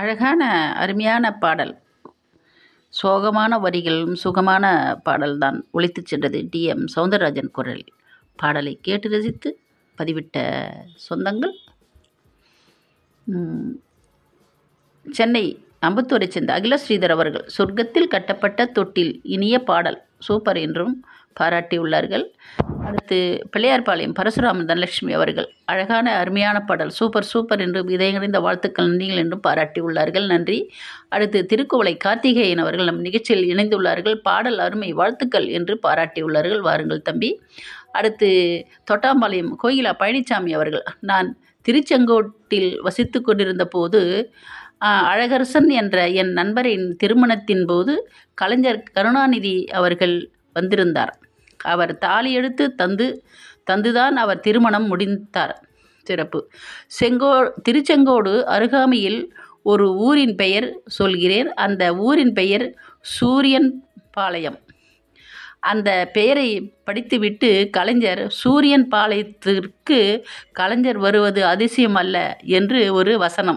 அழகான அருமையான பாடல் சோகமான வரிகளும் சுகமான பாடல்தான் ஒலித்துச் சென்றது டிஎம் சௌந்தரராஜன் குரல் பாடலை கேட்டு ரசித்து பதிவிட்ட சொந்தங்கள் ம், சென்னை அம்பத்தூரைச் சேர்ந்த அகில ஸ்ரீதர் அவர்கள் சொர்க்கத்தில் கட்டப்பட்ட தொட்டில் இனிய பாடல் சூப்பர் என்றும் பாராட்டியுள்ளார்கள் அடுத்து பிள்ளையார்பாளையம் பரசுராமன் தனலட்சுமி அவர்கள் அழகான அருமையான பாடல் சூப்பர் சூப்பர் என்றும் இதயங்கணிந்த வாழ்த்துக்கள் நன்றிகள் என்றும் பாராட்டியுள்ளார்கள் நன்றி அடுத்து திருக்குவளை கார்த்திகேயன் அவர்கள் நம் நிகழ்ச்சியில் இணைந்துள்ளார்கள் பாடல் அருமை வாழ்த்துக்கள் என்று பாராட்டியுள்ளார்கள் வாருங்கள் தம்பி அடுத்து தொட்டாம்பாளையம் கோயிலா பழனிசாமி அவர்கள் நான் திருச்செங்கோட்டில் வசித்து கொண்டிருந்த போது ஆ, அழகரசன் என்ற என் நண்பரின் திருமணத்தின் போது கலைஞர் கருணாநிதி அவர்கள் வந்திருந்தார் அவர் தாலி எடுத்து தந்து தந்துதான் அவர் திருமணம் முடித்தார் சிறப்பு செங்கோ திருச்செங்கோடு அருகாமையில் ஒரு ஊரின் பெயர் சொல்கிறேன் அந்த ஊரின் பெயர் சூரியன் பாளையம் அந்த பெயரை படித்துவிட்டு கலைஞர் சூரியன் பாளையத்திற்கு கலைஞர் வருவது அதிசயம் அல்ல என்று ஒரு வசனம்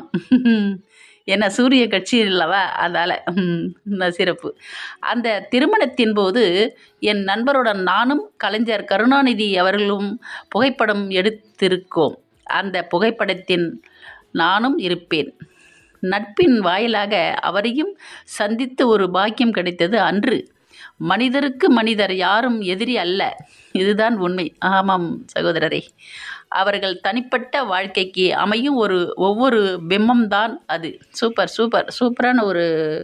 என்ன சூரிய கட்சி அல்லவா அதனால் சிறப்பு அந்த திருமணத்தின் போது என் நண்பருடன் நானும் கலைஞர் கருணாநிதி அவர்களும் புகைப்படம் எடுத்திருக்கோம் அந்த புகைப்படத்தின் நானும் இருப்பேன் நட்பின் வாயிலாக அவரையும் சந்தித்து ஒரு பாக்கியம் கிடைத்தது அன்று மனிதருக்கு மனிதர் யாரும் எதிரி அல்ல இதுதான் உண்மை ஆமாம் சகோதரரே அவர்கள் தனிப்பட்ட வாழ்க்கைக்கு அமையும் ஒரு ஒவ்வொரு பிம்பம்தான் அது சூப்பர் சூப்பர் சூப்பரான ஒரு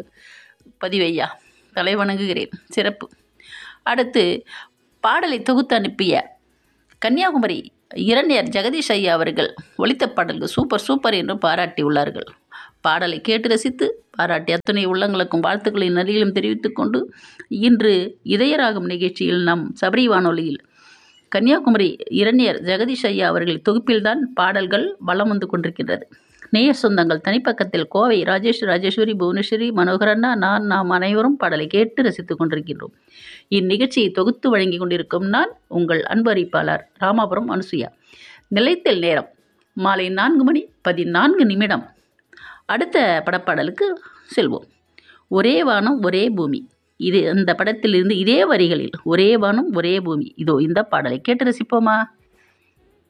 பதிவையா தலை வணங்குகிறேன் சிறப்பு அடுத்து பாடலை தொகுத்து அனுப்பிய கன்னியாகுமரி இரண்யர் ஜெகதீஷ் ஐயா அவர்கள் ஒலித்த பாடல்கள் சூப்பர் சூப்பர் என்று பாராட்டியுள்ளார்கள் பாடலை கேட்டு ரசித்து பாராட்டி அத்தனை உள்ளங்களுக்கும் வாழ்த்துக்களை நன்றிகளும் தெரிவித்துக் கொண்டு இன்று இதயராகம் நிகழ்ச்சியில் நம் சபரி வானொலியில் கன்னியாகுமரி இரண்யர் ஜெகதீஷ் ஐயா அவர்கள் தொகுப்பில்தான் பாடல்கள் வலம் வந்து கொண்டிருக்கின்றது நேய சொந்தங்கள் தனிப்பக்கத்தில் கோவை ராஜேஷ் ராஜேஸ்வரி புவனேஸ்வரி மனோகரண்ணா நான் நாம் அனைவரும் பாடலை கேட்டு ரசித்துக் கொண்டிருக்கின்றோம் இந்நிகழ்ச்சியை தொகுத்து வழங்கி கொண்டிருக்கும் நான் உங்கள் அன்பு அறிவிப்பாளர் ராமாபுரம் அனுசுயா நிலைத்தல் நேரம் மாலை நான்கு மணி பதினான்கு நிமிடம் அடுத்த படப்பாடலுக்கு செல்வோம் ஒரே வானம் ஒரே பூமி இது இந்த படத்திலிருந்து இதே வரிகளில் ஒரே வானம் ஒரே பூமி இதோ இந்த பாடலை கேட்டு ரசிப்போமா